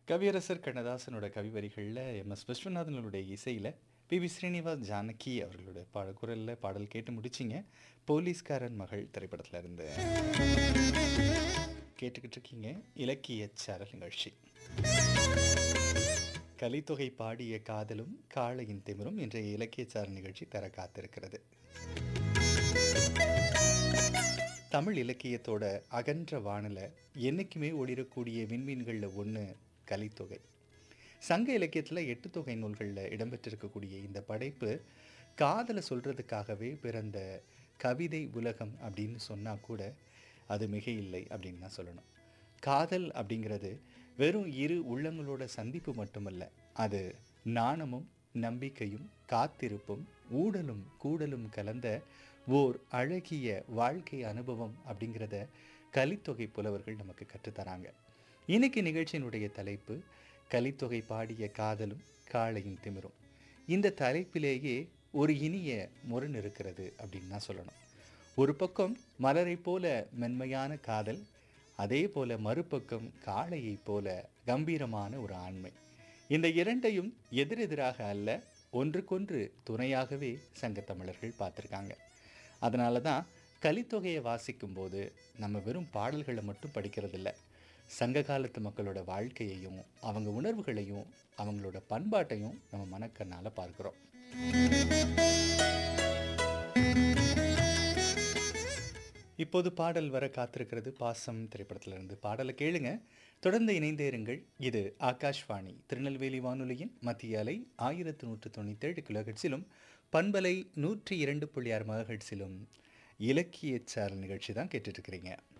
கவியரசர் கண்ணதாசனோட கவிவரிகளில் M S விஸ்வநாதனுடைய இசையில் P V Srinivas Janaki அவர்களோட பாட குரலில் பாடல் கேட்டு முடிச்சிங்க போலீஸ்காரன் மகள் திரைப்படத்தில் இருந்து கேட்டுக்கிட்டு இருக்கீங்க இலக்கிய சாரல் நிகழ்ச்சி கலித்தொகை பாடிய காதலும் காளையின் திமிரும் இன்றைய இலக்கிய சாரல் நிகழ்ச்சி தர காத்திருக்கிறது தமிழ் இலக்கியத்தோட அகன்ற வானில் என்றைக்குமே ஒளிரக்கூடிய விண்மீன்களில் ஒன்று கலித்தொகை சங்க இலக்கியத்தில் எட்டு தொகை நூல்களில் இடம்பெற்றிருக்கக்கூடிய இந்த படைப்பு காதலை சொல்கிறதுக்காகவே பிறந்த கவிதை உலகம் அப்படின்னு சொன்னால் கூட அது மிக இல்லை அப்படின்னு தான் சொல்லணும் காதல் அப்படிங்கிறது வெறும் இரு உள்ளங்களோட சந்திப்பு மட்டுமல்ல அது நாணமும் நம்பிக்கையும் காத்திருப்பும் ஊடலும் கூடலும் கலந்த ஓர் அழகிய வாழ்க்கை அனுபவம் அப்படிங்கிறத கலித்தொகை புலவர்கள் நமக்கு கற்றுத்தராங்க இன்னைக்கு நிகழ்ச்சியினுடைய தலைப்பு கலித்தொகை பாடிய காதலும் காளையின் திமிரும் இந்த தலைப்பிலேயே ஒரு இனிய முரண் இருக்கிறது அப்படின்னு தான் சொல்லணும் ஒரு பக்கம் மலரை போல மென்மையான காதல் அதே போல மறுபக்கம் காளையைப் போல கம்பீரமான ஒரு ஆண்மை இந்த இரண்டையும் எதிரெதிராக அல்ல ஒன்றுக்கொன்று துணையாகவே சங்கத்தமிழர்கள் பார்த்துருக்காங்க அதனால தான் கலித்தொகையை வாசிக்கும்போது நம்ம வெறும் பாடல்களை மட்டும் படிக்கிறதில்ல சங்க காலத்து மக்களோட வாழ்க்கையையும் அவங்க உணர்வுகளையும் அவங்களோட பண்பாட்டையும் நம்ம மனக்கண்ணால் பார்க்குறோம் இப்போது பாடல் வர காத்திருக்கிறது பாசம் திரைப்படத்திலிருந்து பாடலை கேளுங்க தொடர்ந்து இணைந்தே இருங்கள் இது ஆகாஷ்வாணி திருநெல்வேலி வானொலியின் மத்திய அலை ஆயிரத்து நூற்று தொண்ணூற்றேழு கிலோஹெட்ஸிலும் பண்பலை நூற்றி இரண்டு புள்ளி ஆறு மகஹெட்ஸிலும் இலக்கிய சாரல் நிகழ்ச்சி தான் கேட்டுட்ருக்கிறீங்க